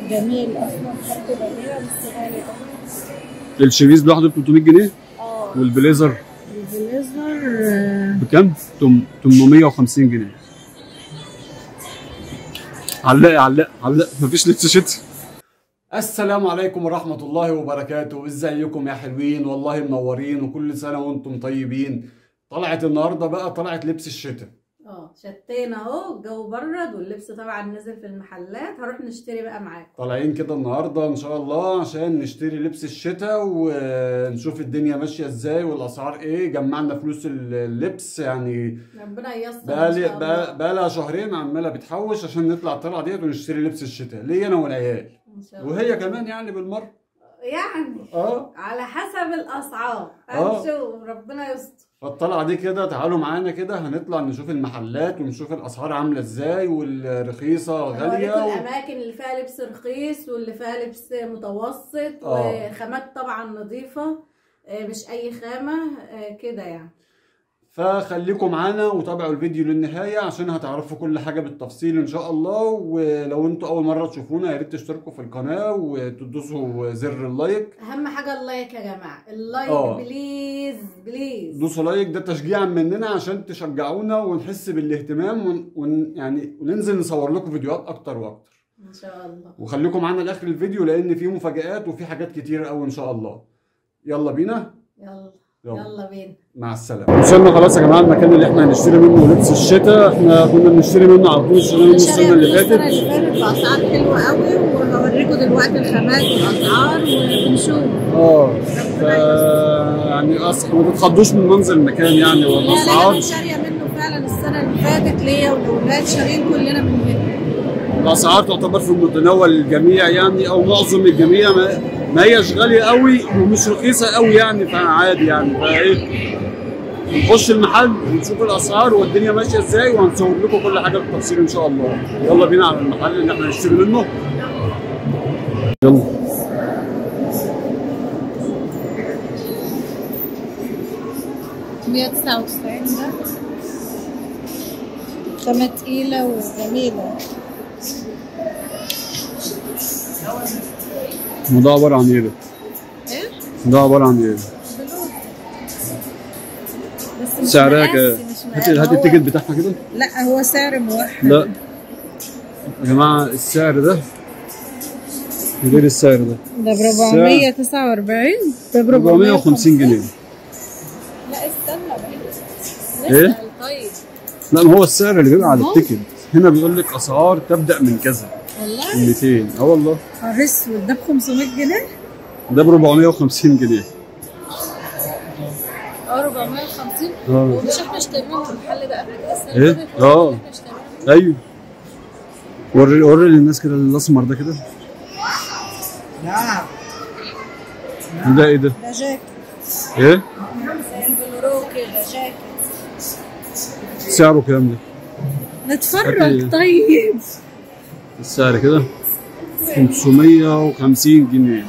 جميل اصلا برضه جميله بس غالي طبعا الشميز لوحده ب 300 جنيه اه والبليزر البليزر آه، بكام؟ تم- 850 جنيه علق علق علق مفيش لبس شتوي السلام عليكم ورحمة الله وبركاته ازيكم يا حلوين والله منورين وكل سنة وانتم طيبين طلعت النهاردة بقى طلعت لبس الشتاء اه شتينا اهو الجو برد واللبس طبعا نزل في المحلات هروح نشتري بقى معاكم طالعين كده النهاردة ان شاء الله عشان نشتري لبس الشتاء ونشوف الدنيا ماشية ازاي والاسعار ايه جمعنا فلوس اللبس يعني ربنا ييسر ان بقالي شاء الله بقى بقى لها شهرين عمالة بتحوش عشان نطلع الطلعة ديت ونشتري لبس الشتاء ليا انا والعيال ان شاء الله وهي كمان يعني بالمرة يعني اه على حسب الاسعار آه. هنشوف ربنا يستر فالطلعة دي كده تعالوا معانا كده هنطلع نشوف المحلات ونشوف الأسعار عاملة ازاي والرخيصة هوريكم غالية و... الاماكن اللي فيها لبس رخيص واللي فيها لبس متوسط آه. وخامات طبعا نظيفه آه، مش اي خامه آه، كده يعني فخليكم معانا وتابعوا الفيديو للنهاية عشان هتعرفوا كل حاجة بالتفصيل إن شاء الله ولو انتوا أول مرة تشوفونا يا ريت تشتركوا في القناة وتدوسوا زر اللايك اهم حاجه اللايك يا جماعه اللايك آه. بليز بليز دوسوا لايك ده تشجيعا مننا عشان تشجعونا ونحس بالاهتمام ون... ون... يعني وننزل نصور لكم فيديوهات أكتر وأكتر ان شاء الله وخليكم معانا لاخر الفيديو لان في مفاجآت وفي حاجات كتير قوي ان شاء الله يلا بينا يلا يلا يلا بينا مع السلامه وصلنا خلاص يا جماعه المكان اللي احنا هنشتري منه لبس الشتاء احنا كنا بنشتري منه على طول اشترينا منه السنه اللي السنه فاتت اللي فاتت باسعار حلوه قوي وهوريكم دلوقتي الخامات والاسعار ونشوف اه ف يعني اصلا ما تتخضوش من منظر المكان يعني لا لا والاسعار انا شاريه منه فعلا السنه اللي فاتت ليا والاولاد شارين كلنا من هنا الاسعار تعتبر في متناول الجميع يعني او معظم الجميع ما, ما هيش غاليه قوي ومش رخيصه قوي يعني فعادي يعني فايه نخش المحل ونشوف الاسعار والدنيا ماشيه ازاي وهنصور لكم كل حاجه بالتفصيل ان شاء الله يلا بينا على المحل اللي احنا هنشتري منه يلا 199 ده خامة تقيلة وجميلة ده عباره عن ايه ده؟ ايه؟ ده عباره عن ايه؟ بس مش سعرها مقاس، كام؟ مش هات مقاس. هات هو- التيكت بتاعها كده لا هو سعر موحد لا يا جماعه السعر ده غير السعر ده ده ب 449 ده ب 450 جنيه لا استنى إيه؟ نسأل طيب لا ما هو السعر اللي بيبقى على أهو. التيكت هنا بيقول لك اسعار تبدا من كذا والله 200 اه والله نهار اسود ده ب 500 جنيه ده ب 450 جنيه اه 450 اه ومش احنا اشتريناه في المحل ده قبل كده السنة إيه؟ اللي فاتت آه. احنا اشتريناه ايوه وري وري للناس كده الاسمر ده كده ده ايه ده؟ ده جاكيت ايه؟ زي البلورو كده جاكيت سعره كام ده؟ نتفرج أكيد. طيب السعر كده 550 جنيه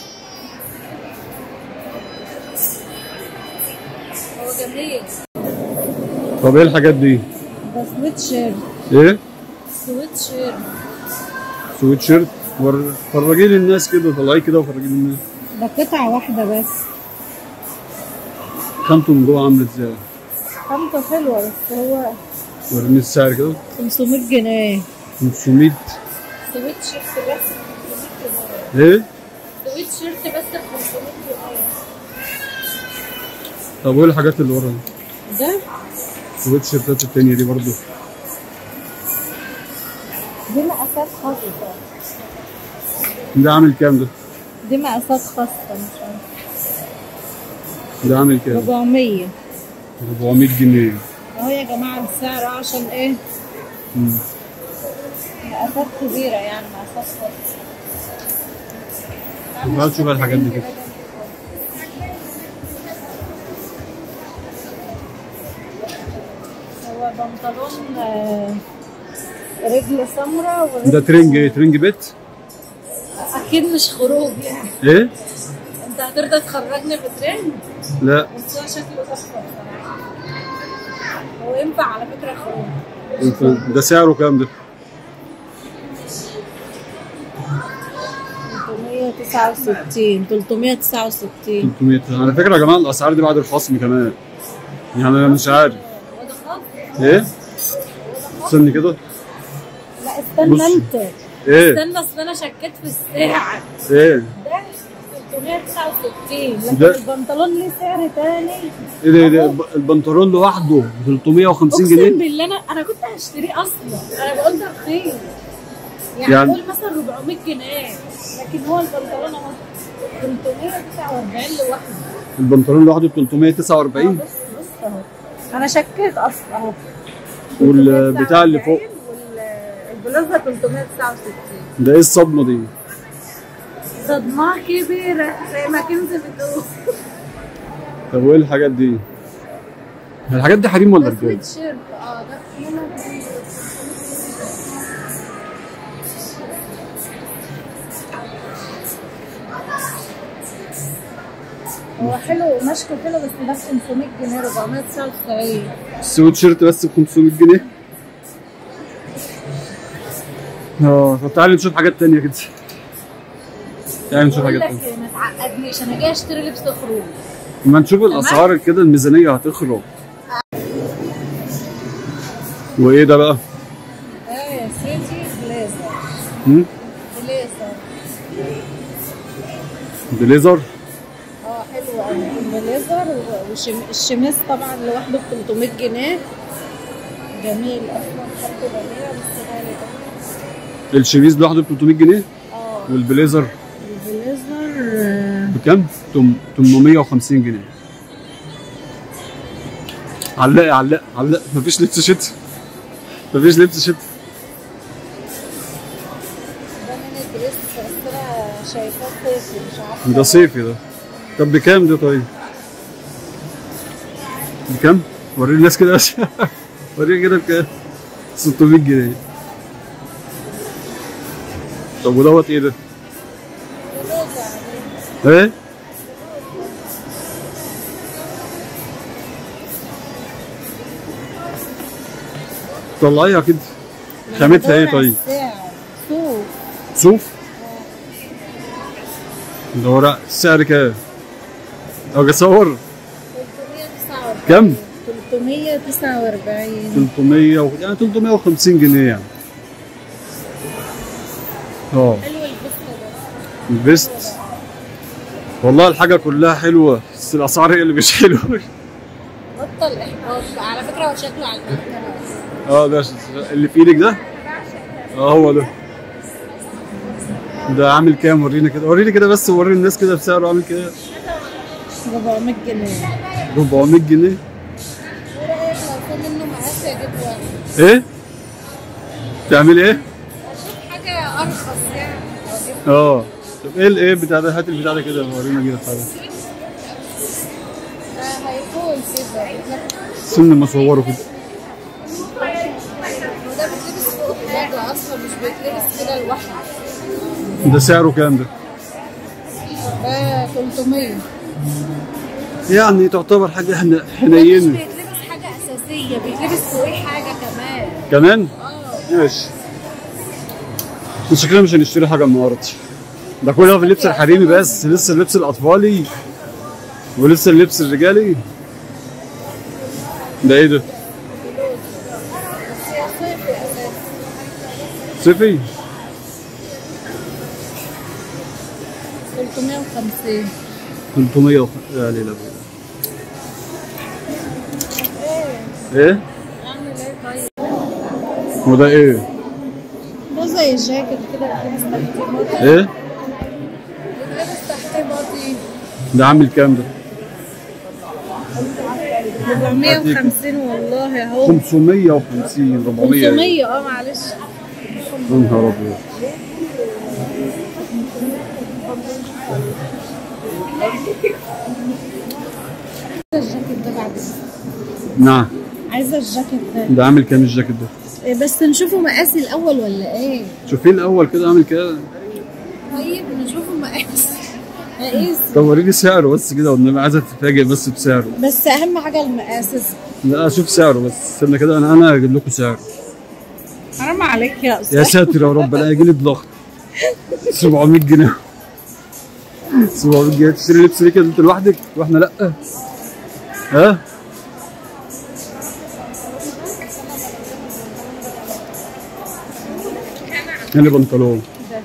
هو جميل طب ايه الحاجات دي؟ ده سويت شيرت ايه؟ سويت شيرت سويت شيرت ور- فرجي للناس كده طلعيه كده وفرجي للناس ده قطعة واحدة بس خامته من جوه عامله ازاي؟ خامته حلوة بس هو وريني السعر كده 500 جنيه 500 سويت شيرت بس ب 500 جنيه ايه؟ سويت شيرت بس ب 500 جنيه طب وايه الحاجات اللي ورا دي؟ ده سويت شيرتات التانية دي برضه دي مقاسات خاصة ده عامل كام ده؟ دي مقاسات خاصة مش عارفة ده عامل كام؟ 400 400 جنيه اهو يا جماعة السعر عشان ايه مم. مقاسات كبيرة يعني مقاسات خاصة تعال تشوف الحاجات دي كده هو بنطلون آه، رجل سمراء ورجل ده ترنج ايه؟ ترنج بيت؟ اكيد مش خروج يعني ايه؟ انت هترضى تخرجني بترند لا بس هو شكله تحفه بصراحه هو ينفع على فكره خروج ده سعره كام ده؟ 369 369 300 على فكره يا جماعه الاسعار دي بعد الخصم كمان يعني انا مش عارف ايه استني كده لا استنى بص. انت ايه استنى اصل انا شكيت في الساعة ايه ده 369 لكن ده- البنطلون ليه سعر تاني ايه ده, إيه ده الب- البنطلون لوحده ب 350 اقسم جنيه بالله انا انا كنت هشتريه اصلا انا بقول ده رخيص يعني, يعني- قول مثلا 400 جنيه لكن هو البنطلون اهو 349 لوحده البنطلون لوحده ب آه، 349 بص بص اهو انا شكيت اصلا اهو والبتاع اللي فوق 349 والبلوزه 369 ده ايه الصدمه دي صدمة كبيرة زي ما كنز بتقول طب وايه الحاجات دي الحاجات دي حريم ولا ده رجاله سويت شيرت اه ده هنا هو حلو ومشكه حلو بس ده 500 جنيه 499 السويت شيرت بس ب 500 جنيه اه طب تعالي نشوف حاجات تانية كده تعالي نشوف بقول حاجات لك تانية ما تعقدنيش انا جاي اشتري لبس خروج اما نشوف الاسعار كده الميزانية هتخرج وايه ده بقى؟ اه يا سيدي بليزر هم؟ بليزر بليزر اه حلو قوي بليزر والشميس طبعا لوحده ب 300 جنيه جميل اصلا حد بديع بس غالي ده الشميز لوحده ب 300 جنيه اه والبليزر البليزر آه، بكام؟ تم- 850 جنيه علقي علق علق مفيش لبس شتوي مفيش لبس شتوي ده من الدريس بس انا شايفاه صيفي مش عارفه ده صيفي ده طب بكام ده طيب؟ بكام؟ وري الناس كده بس وريني كده بكام؟ 600 جنيه طب ودوت ايه ده؟ بليزر ايه؟ طلعيها كده خامتها ايه طيب؟ الساعة صوف صوف ده ورق السعر كام؟ اجي اصور 349 كم؟ 349 300 و... يعني 350 جنيه يعني اه حلو البس ده البست والله الحاجة كلها حلوة بس الأسعار هي اللي مش حلوة بطل احباط بقى. على فكره هو شكله على المكتبه اه ده ش- اللي في ايدك ده اه هو ده ده عامل كام ورينا كده وريني كده بس وري الناس كده بسعره عامل كده 400 جنيه 400 جنيه ايه رايك لو في منه مقاس اجيب واحد ايه تعمل ايه اشوف حاجه ارخص يعني واجيب اه طب ايه الايه بتاع ده هات البتاع ده كده ورينا كده بتاع ده ده هيكون كده سن ما صوره كده وده بيتلبس فوق حاجه اصلا مش بيتلبس كده لوحده ده سعره كام ده ده 300 يعني تعتبر حاجة حن- ده مش حنينة بيتلبس حاجه اساسيه بيتلبس فوقيه حاجه كمان كمان اه ماشي بس شكلنا مش هنشتري حاجة النهاردة ده كله في اللبس الحريمي بس لسه اللبس الأطفالي ولسه اللبس الرجالي ده ايه ده؟ بس هي صيفي اساسا صيفي 350 300 وخ... يا ليلى بيلا. ايه ايه؟ اعمل ايه طيب وده ايه؟ ده زي الجاكيت كده بيتلبس تحتيه بطي ايه؟ بيتلبس تحتيه بطي ده عامل كام ده؟ 450 والله اهو 550 400 500 اه معلش يا نهار ابيض عايزه الجاكيت ده بعد نعم عايزه الجاكيت ده ده عامل كام الجاكيت ده؟ إيه بس نشوفه مقاسي الاول ولا ايه شوفيه الاول كده عامل كده طيب نشوفه مقاس مقاس طب وريني سعره بس كده والنبي عايزه تتفاجئ بس بسعره بس اهم حاجه المقاس لا اشوف سعره بس استنى كده انا انا هجيب لكم سعره حرام عليك يا يا استاذ ساتر يا رب انا هيجي لي ضغط 700 جنيه 700 جنيه تشتري لبس ليك انت لوحدك واحنا لا ها هنا بنطلون ده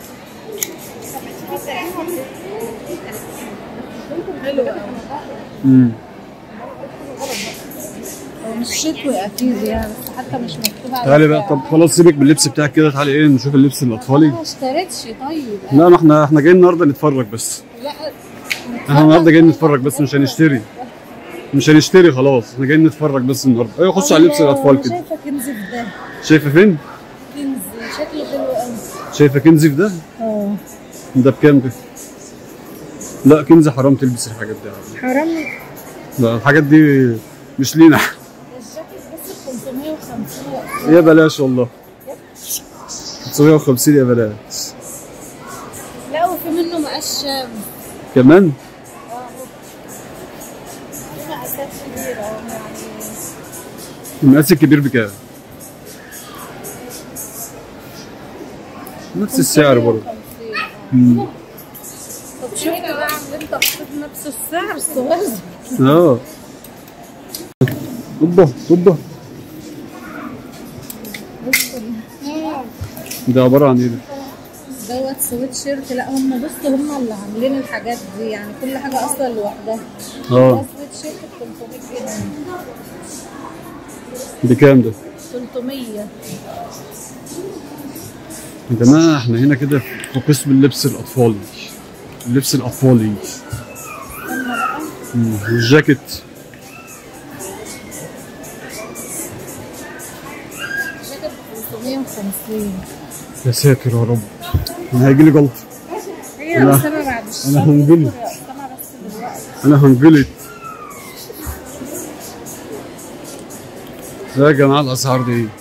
حلو قوي امم هو مش شتوي اكيد يعني بس حتى مش مكتوب عليه تعالي بقى طب خلاص سيبك باللبس بتاعك كده تعالي ايه نشوف اللبس الاطفالي ما اشتريتش طيب لا ما احنا احنا جايين النهارده نتفرج بس لا احنا النهارده جايين نتفرج بس مش هنشتري مش هنشتري خلاص احنا جايين نتفرج بس النهارده ايوه خش على لبس الاطفال كده شايفه كنز في ده شايفه فين كنز شكله حلو قوي شايفه كنزي في ده اه ده بكام ده لا كنزي حرام تلبس الحاجات دي حرام لا الحاجات دي مش لينا الجاكيت بس ب 550 يا بلاش والله 950 يا بلاش لا وفي منه مقاس شاب كمان في مقاسات كبيره يعني المقاس الكبير بكام نفس السعر برضه 550. مم. طب شفت بقى عاملين تخفيض نفس السعر الصغير اه اوبا اوبا ده عبارة عن ايه ده؟ دوت سويت شيرت لا هم بصوا هم اللي عاملين الحاجات دي يعني كل حاجه اصلا لوحدها ده اه سويت شيرت ب 300 جنيه بكام ده؟ 300 يا جماعة احنا هنا كده في قسم اللبس الأطفالي اللبس الأطفالي استنى بقى مم. والجاكيت جاكيت ب 550 يا ساتر يا رب انا هيجي لي جلطة هي أنا- بس انا بعد الشهر أنا هنجلد. انا بس دلوقتي انا هنجلط لا يا جماعة الأسعار دي ايه؟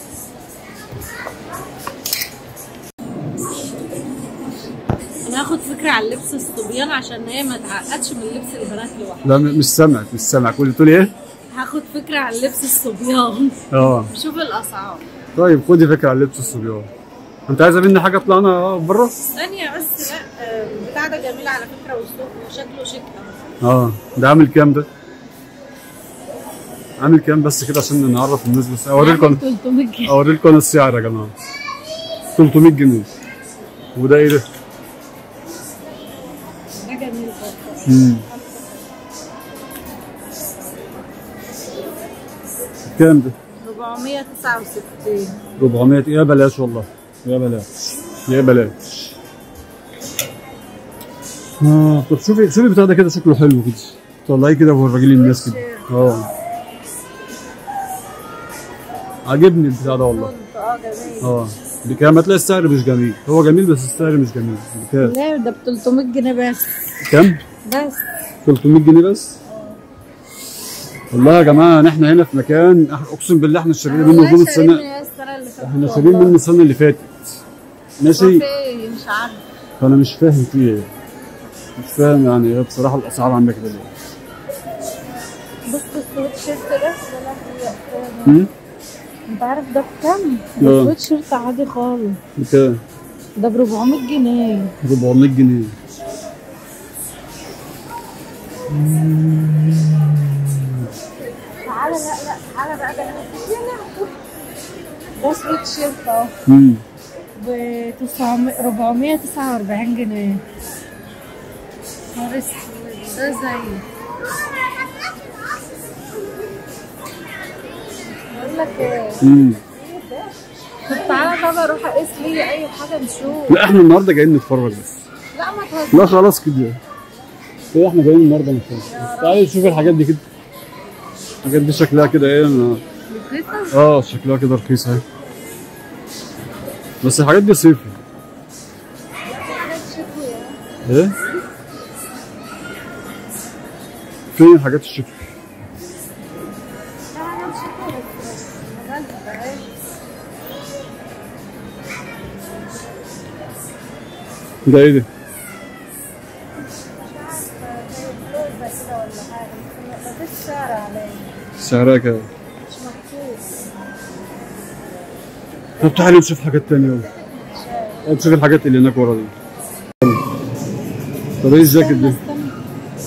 انا هاخد فكره عن لبس الصبيان عشان هي ما تعقدش من لبس البنات لوحدها لا م- مش سامعك مش سامعك قولي تقولي ايه؟ هاخد فكره عن لبس الصبيان اه شوف الاسعار طيب خدي فكرة عن لبس الصبيان انت عايزة مني حاجة طلعنا بره؟ ثانيه بس لا آه، البتاع ده جميل على فكره والسوق وشكله شيك قوي اه ده عامل كام ده؟ عامل كام بس كده عشان نعرف الناس بس اوريلكم 300 جنيه اوريلكم انا السعر يا جماعه 300 جنيه وده ايه ده؟ ده جميل برضه امم كام ده؟ 469 400 يا بلاش والله يا بلاش يا بلاش اه طب شوفي شوفي البتاع ده كده شكله حلو كده طلعيه كده ووريه للناس كده اه عاجبني البتاع ده والله كنت اه جميل اه بكام هتلاقي السعر مش جميل هو جميل بس السعر مش جميل بكام لا ده ب 300 جنيه بس كام بس 300 جنيه بس والله يا جماعه احنا هنا في مكان أح- اقسم بالله احنا شاريين منه والله طول شايفني السنه يا السنه اللي فاتت احنا والله. شاريين منه السنه اللي فاتت ماشي هو في ايه مش عارفه فانا مش فاهم فيه ايه مش فاهم يعني ايه بصراحه الاسعار عندك كده ليه بص السويت شيرت ده ده لهوي يا هم؟ انت عارف ده بكام؟ اه. ده سويت شيرت عادي خالص بكام ده ب 400 جنيه 400 جنيه تعالى لا لا تعالى بقى ده يا لهوي. ده سويت شيرت اهو امم ب 900 449 جنيه نهار اسود ده زي بقول لك ايه امم طب تعالى طب اروح اقيس لي اي حاجه نشوف لا احنا النهارده جايين نتفرج بس لا ما تهزرش لا خلاص كده ايه احنا جايين النهارده نتفرج بس تعالي شوفي الحاجات دي كده الحاجات دي شكلها كده ايه أنا- رخيصة؟ اه شكلها كده رخيصة اهي بس الحاجات دي صيفي حاجات شتوية. ايه فين الحاجات الشتوي لا حاجات شتوية بس مناسبة اهي. ده ايه ده مش عارفة زي بلوزة كده ولا حاجة بس ما- مفيش سعر عليه سعرها كام مش مكتوب طب تعالي نشوف حاجات تانية يلا مش عارف. تعالي نشوف الحاجات اللي هناك ورا دي طب ايه الجاكيت ده؟ استنى، استنى.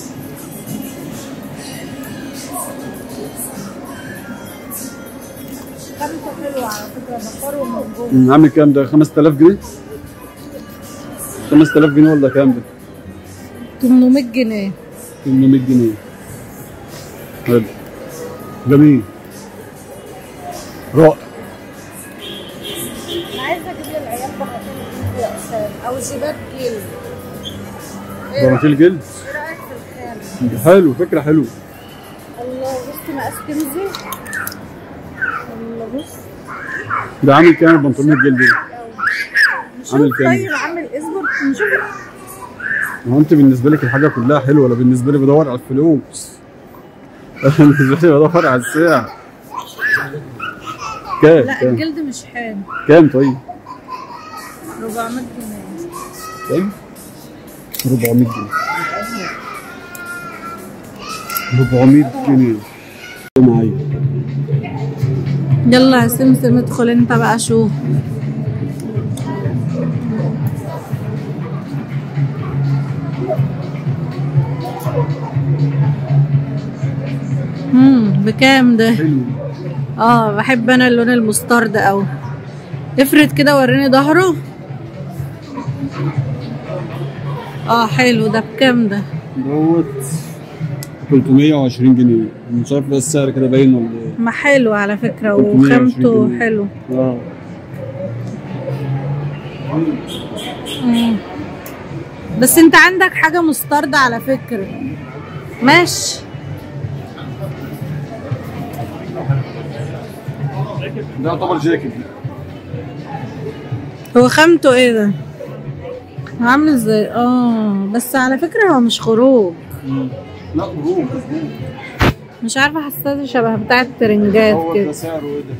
خامته حلوة على فكرة بخاره من جوه مم، عامل كام ده 5000 جنيه 5000 جنيه ولا كام ده 800 جنيه 800 جنيه حلو جميل رائع انا عايزة اجيب للعيال بناطيل جلد يا أستاذ او جيبات جلد ايه رأيك بناطيل جلد إيه رأيك في الخام؟ حلو فكره حلوه الله بص مقاس كنزي الله بص ده عامل كام البنطلون الجلد ده نشوف عامل كام؟ طيب عامل اصبر نشوف هو انت بالنسبه لك الحاجه كلها حلوه ولا بالنسبه لي بدور على الفلوس أنا بالنسبه لي بدور على السعر كام لا كام الجلد مش حلو كام طيب 400 جنيه كام 400 جنيه 400 جنيه معايا يلا يا سمسم ادخل انت بقى شوف امم بكام ده حلو اه بحب انا اللون المسترد قوي افرد كده وريني ظهره اه حلو ده بكام ده دوت 320 جنيه مش عارف بس السعر كده باين ولا ايه ما حلو على فكرة 320 وخامته جنيه. حلو اه مم. بس انت عندك حاجة مستردة على فكرة ماشي ده يعتبر جاكيت هو خامته ايه ده عامل ازاي اه بس على فكرة هو مش خروج لا خروج مش عارفة حسيته شبه بتاع الترنجات هو ده كده سعره ايه ده؟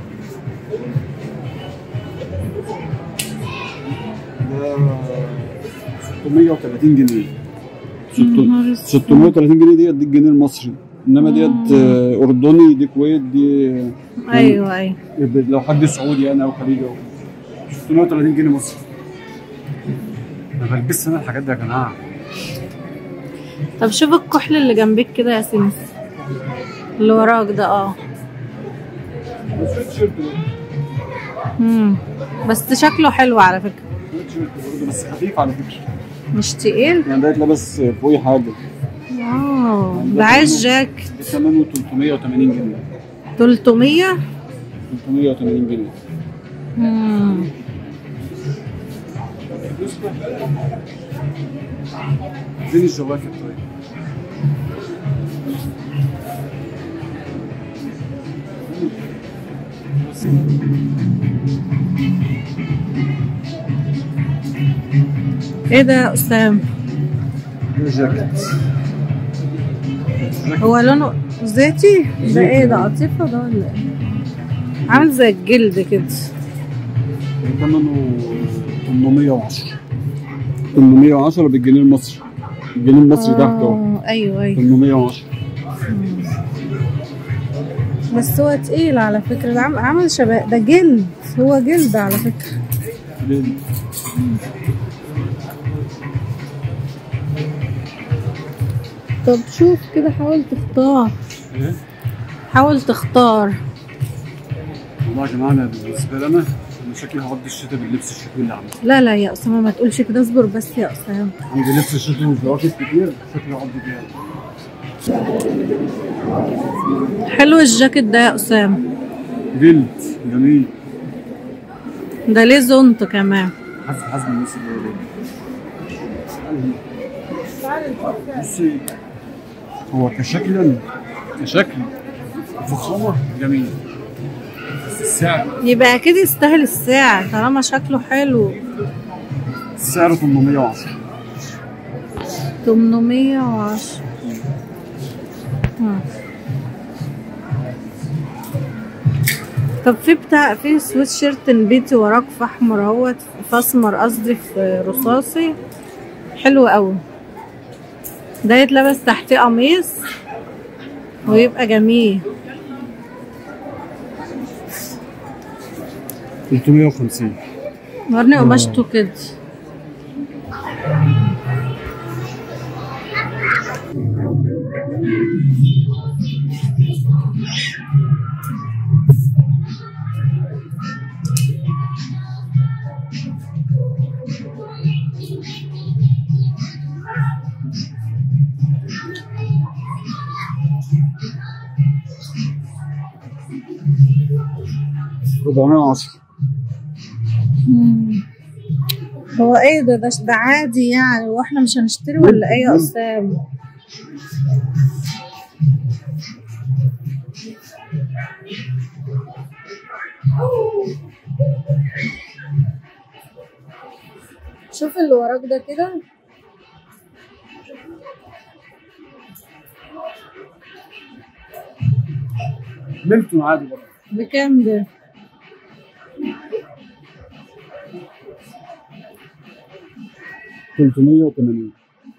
ده 630 جنيه نهار ست- اسود. 630 جنيه ديت دي الجنيه المصري انما ديت آه، اردني دي كويت دي ايوه ايوه لو حد سعودي يعني او خليجي او 630 جنيه مصري ما بلبسش انا الحاجات دي يا جماعه طب شوف الكحل اللي جنبك كده يا سمس اللي وراك ده اه سويت شيرت مم. بس شكله حلو على فكرة سويت شيرت برضه بس خفيف على فكره مش تقيل يعني ده يتلبس فوقيه حاجه اه ده عايز جاكيت ده ثمنه 380 جنيه 300 380 جنيه مم. اديني الجواكت طيب ايه ده يا اسام ده جاكيت هو لونه زيتي ده ايه ده قطيفه ده ولا ايه عامل زي الجلد كده ثمنه 810 810 بالجنيه المصري الجنيه المصري تحت اهو آه، ايوه ايوه 810 بس هو تقيل على فكره ده عم- عامل شبه ده جلد هو جلد على فكره ليه؟ طب شوف كده حاول تختار ايه؟ حاول تختار والله يا جماعه انا بالنسبه لي انا انا شكلي هقضي الشتاء باللبس الشتوي اللي عندي لا لا يا اسامه ما تقولش كده اصبر بس يا اسامه عندي لبس شتوي وجواكت كتير شكلي هقضي بيها حلو الجاكيت ده يا اسامه جلد جميل ده ليه زونت كمان حسب حسب الناس اللي هي بصي هو كشكلا كشكل فخامه جميل بس السعر يبقى اكيد يستاهل السعر طالما شكله حلو السعر 810 810 مم. طب في بتاع في سويت شيرت بيتي وراك في احمر اهوت في اسمر قصدي في رصاصي حلو قوي ده يتلبس تحتيه قميص ويبقى جميل 350 ورني قماشته كده 410 هو ايه ده ده, ده عادي يعني واحنا مش هنشتري ولا ايه يا اسامه شوف اللي وراك ده كده ميلتون عادي برضه بكام ده تلتمية وثمانين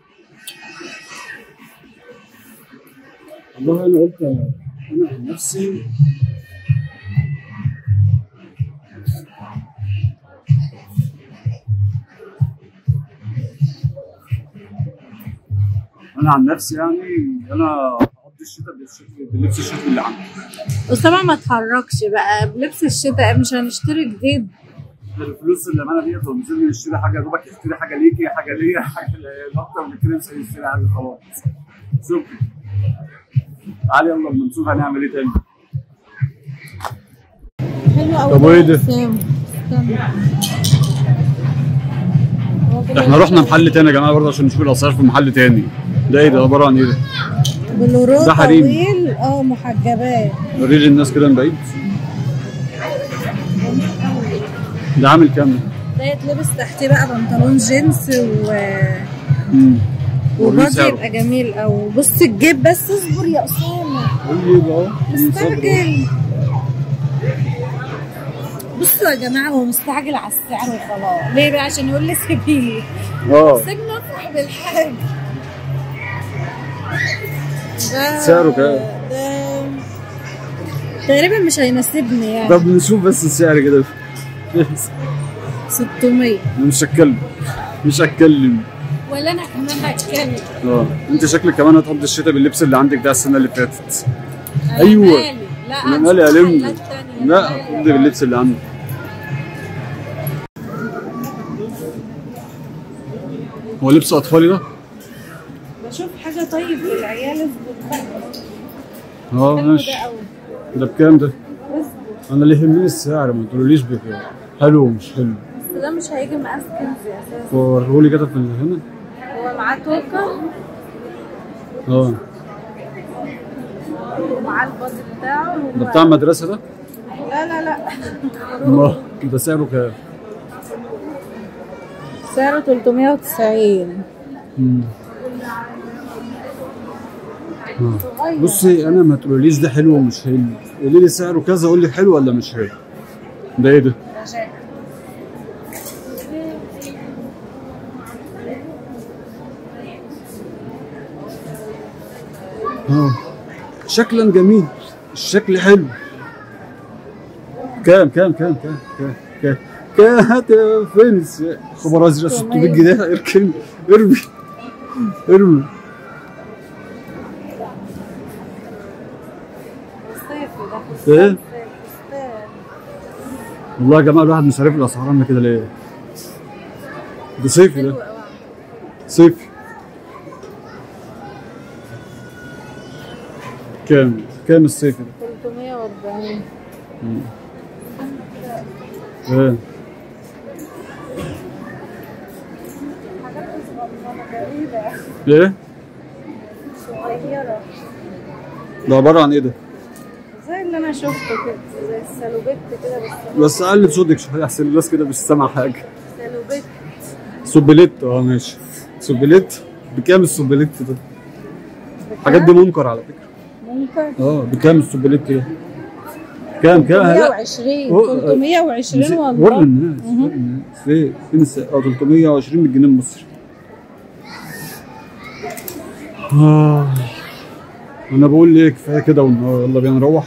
والله انا قلت انا عن نفسي انا عن نفسي يعني انا هقضي الشتاء بالشتاء- باللبس الشتوي اللي عندي اسامه ما تحركش بقى بلبس الشتاء مش هنشتري جديد الفلوس اللي معانا ديت لو نزلنا نشتري حاجه يا دوبك نشتري حاجه ليكي حاجه ليا حاجه ل- اكتر من كده مش هنشتري حاجه خلاص شكرا تعالي يلا اما نشوف هنعمل ايه تاني حلو قوي طب وإيه ده؟ احنا رحنا محل تاني يا جماعه برضه عشان نشوف الاسعار في محل تاني ده ايه ده عباره عن ايه ده؟ بلورو ده حريم. طويل اه محجبات وريلي الناس كده من بعيد ده عامل كام ده؟ ده يتلبس تحتيه بقى بنطلون جينز و امم وريني وبادي سعره. يبقى جميل او بص الجيب بس اصبر يا اسامه قول لي بقى من صدره. مستعجل بصوا يا جماعه هو مستعجل على السعر وخلاص ليه بقى عشان يقول لي سيبيه اه سيبنا افرح بالحاجه ده سعره كام؟ ده تقريبا مش هيناسبني يعني طب نشوف بس السعر كده 600 أنا مش هتكلم مش هتكلم ولا انا كمان هتكلم اه انت شكلك كمان هتقضي الشتاء باللبس اللي عندك ده السنه اللي فاتت أنا أيوة. مالي. لا انا هنشوف مالي ألم محلات تانية. لا مالي. هتقضي باللبس اللي عندك هو لبس اطفالي ده؟ بشوف حاجه طيب للعيال اصبر بقى اه حلو ماشي ده قوي ده بكام ده؟ اصبر انا اللي يهمني السعر ما تقوليش بكام حلو ومش حلو بس ده مش هيجي مقاس كنزي اساسا وريهولي كده في هنا هو معاه توكه اه ومعاه البادي بتاعه ده وهو- بتاع المدرسه ده؟ لا لا لا ما ده سعره كام؟ سعره 390 مم. آه. بصي انا ما تقوليش ده حلو ومش حلو قولي لي سعره كذا قول لي حلو ولا مش حلو ده ايه ده؟ اه شكلا جميل الشكل حلو كام كام كام كام كام كام كام هات فين الس- خبر ازرق 600 جنيه اركن ارمي ارمي الصيف ده ايه فستان. والله يا جماعه الواحد مش عارف الاسعار عامله كده ليه ده صيفي حلو ده قوي صيفي كام كام الصيفي ده 340 ايه ايه صغيرة ده عباره عن ايه ده زي اللي انا شفته كده زي السالوبيت كده بس بس علي بصوتك شويه احسن الناس كده مش سامعه حاجه سالوبيت سوبليت اه ماشي سوبليت بكام السوبليت ده الحاجات دي منكر على فكره ممكن اه بكام السوبليت ده كام كام لا 320 هو- 320 وري والله الناس وري الناس فين فين الس- اه 320 بالجنيه المصري آه. انا بقول ليه كفايه كده ون- يلا بينا نروح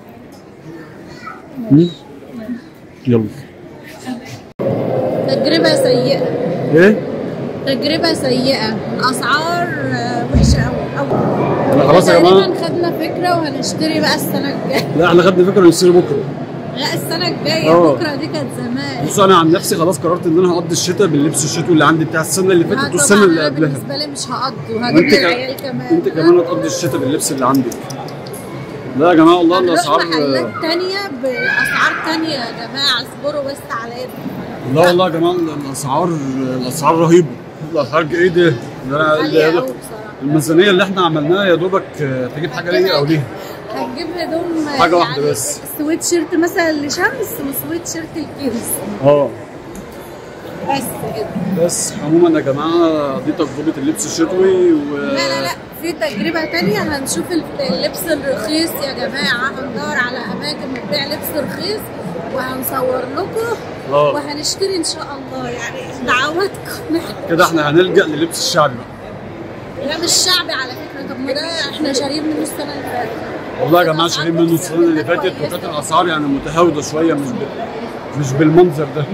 مم؟ يلا تجربة سيئة ايه تجربة سيئة الأسعار آه، وحشة أوي أوي انا خلاص يا جماعه تقريبا خدنا فكرة وهنشتري بقى السنة الجاية لا احنا خدنا فكره نشتري بكره لا السنة الجاية اه. بكرة دي كانت زمان بص انا عن نفسي خلاص قررت ان انا هقضي الشتاء باللبس الشتوي اللي عندي بتاع السنه اللي لا فاتت طبعا والسنه اللي أنا قبلها بالنسبة لي مش هقضي وهجيب وانت كمان- للعيال كمان انت كمان هتقضي الشتاء باللبس اللي عندك لا يا جماعه والله هنروح الاسعار محلات تانية بأسعار تانية يا جماعة اصبروا بس علينا لا والله يا جماعه الاسعار الاسعار رهيبه الاسعار ايه ده؟ ده أنا- غالية ده- أوي ده- بصراحة الميزانيه اللي احنا عملناها يا دوبك آه، تجيب حاجه ليا او ليها هتجيب هدوم حاجة واحدة يعني بس. سويت شيرت مثلا لشمس وسويت شيرت الكيرز اه بس كده بس عموما يا جماعه دي تجربه اللبس الشتوي و لا لا لا في تجربة تانية هنشوف اللبس الرخيص يا جماعة هندور على أماكن بتبيع لبس رخيص وهنصور لكم اه وهنشتري إن شاء الله يعني دعواتكم كده احنا هنلجا للبس الشعبي بقى لا مش شعبي على فكرة طب ما ده احنا شاريين منه السنة اللي فاتت والله يا جماعه شارين منه السنه اللي فاتت كويسة. وكانت الاسعار يعني متهاوده شويه مش بال... مش بالمنظر ده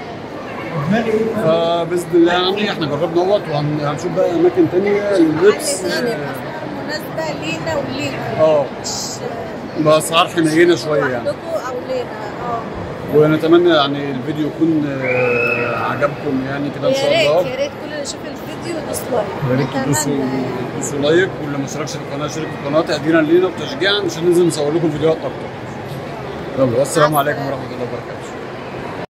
فباذن الله يعني احنا جربنا اهوت وهنشوف بقى اماكن تانية لللبس محل تاني بأسعار مناسبة لينا وليكم اه مش باسعار حنينه شويه يعني لوحدكم أو لينا اه ونتمنى يعني الفيديو يكون آه، عجبكم يعني كده ان يا شاء ريت الله يا ريت كل اللي يشوف الفيديو يدوس لايك يا ريت تدوسوا نتمنى. تدوسوا لايك واللي ما اشتركش في القناه يشترك في القناه تقديرا لينا وتشجيعا عشان ننزل نصور لكم فيديوهات اكتر يلا والسلام مع عليكم السلامة. ورحمه الله وبركاته